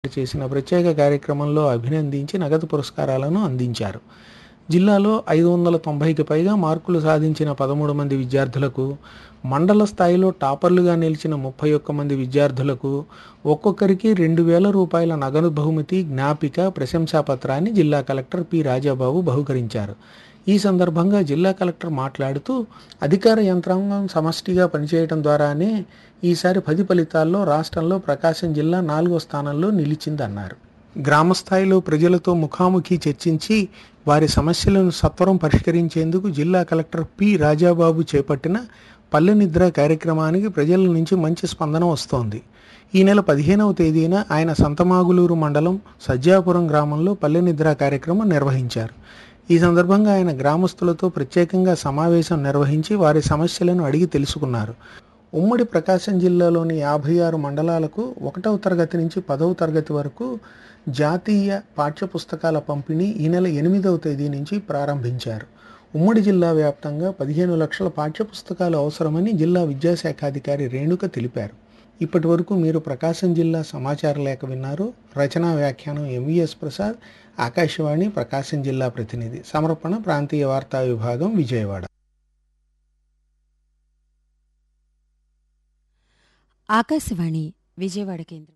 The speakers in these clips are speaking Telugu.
చేసిన ప్రత్యేక కార్యక్రమంలో అభినందించి నగదు పురస్కారాలను అందించారు జిల్లాలో ఐదు వందల తొంభైకి పైగా మార్కులు సాధించిన పదమూడు మంది విద్యార్థులకు మండల స్థాయిలో టాపర్లుగా నిలిచిన ముప్పై ఒక్క మంది విద్యార్థులకు ఒక్కొక్కరికి రెండు వేల రూపాయల నగదు బహుమతి జ్ఞాపిక ప్రశంసా పత్రాన్ని జిల్లా కలెక్టర్ పి రాజాబాబు బహుకరించారు ఈ సందర్భంగా జిల్లా కలెక్టర్ మాట్లాడుతూ అధికార యంత్రాంగం సమష్టిగా పనిచేయడం ద్వారానే ఈసారి పది ఫలితాల్లో రాష్ట్రంలో ప్రకాశం జిల్లా నాలుగో స్థానంలో నిలిచిందన్నారు గ్రామ స్థాయిలో ప్రజలతో ముఖాముఖి చర్చించి వారి సమస్యలను సత్వరం పరిష్కరించేందుకు జిల్లా కలెక్టర్ పి రాజాబాబు చేపట్టిన పల్లె నిద్ర కార్యక్రమానికి ప్రజల నుంచి మంచి స్పందన వస్తోంది ఈ నెల పదిహేనవ తేదీన ఆయన సంతమాగులూరు మండలం సజ్జాపురం గ్రామంలో పల్లె నిద్ర కార్యక్రమం నిర్వహించారు ఈ సందర్భంగా ఆయన గ్రామస్తులతో ప్రత్యేకంగా సమావేశం నిర్వహించి వారి సమస్యలను అడిగి తెలుసుకున్నారు ఉమ్మడి ప్రకాశం జిల్లాలోని యాభై ఆరు మండలాలకు ఒకటవ తరగతి నుంచి పదవ తరగతి వరకు జాతీయ పాఠ్యపుస్తకాల పంపిణీ ఈ నెల ఎనిమిదవ తేదీ నుంచి ప్రారంభించారు ఉమ్మడి జిల్లా వ్యాప్తంగా పదిహేను లక్షల పాఠ్యపుస్తకాలు అవసరమని జిల్లా విద్యాశాఖాధికారి రేణుక తెలిపారు ఇప్పటి వరకు మీరు ప్రకాశం జిల్లా సమాచార లేఖ విన్నారు రచనా వ్యాఖ్యానం ఎంవిఎస్ ప్రసాద్ ఆకాశవాణి ప్రకాశం జిల్లా ప్రతినిధి సమర్పణ ప్రాంతీయ వార్తా విభాగం విజయవాడ ఆకాశవాణి విజయవాడ కేంద్రం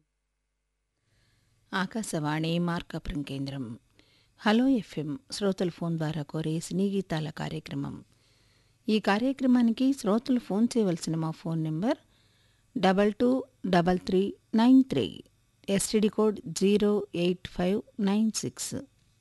ఆకాశవాణి మార్కాపురం కేంద్రం హలో ఎఫ్ఎం శ్రోతల ఫోన్ ద్వారా కోరే సినీ గీతాల కార్యక్రమం ఈ కార్యక్రమానికి శ్రోతలు ఫోన్ చేయవలసిన మా phone number double two double three nine three STD code zero eight five nine six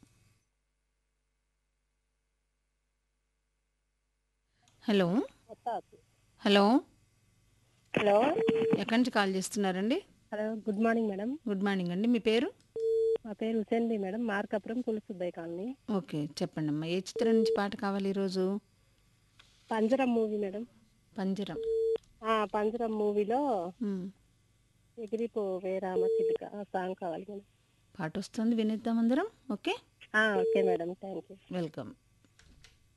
hello hello hello ఎక్కడి నుంచి కాల్ చేస్తున్నారండి hello good morning madam good morning అండి మీ పేరు మా పేరు హుసేన్ బి మేడం మార్కాపురం పులుసుద్దయ్య కాలనీ ఓకే చెప్పండి అమ్మా ఏ చిత్రం నుంచి పాట కావాలి ఈరోజు పంజరం మూవీ మేడం పంజరం ఆ, పంజరం మూవీలో మ్మ్. ఎగిరిపో వేరామ చిలుక ఆ సాంగ్ కావాలి మేడం పాట వస్తుంది వినిద్దాం అందరం ఓకే ఆ, okay madam thank you welcome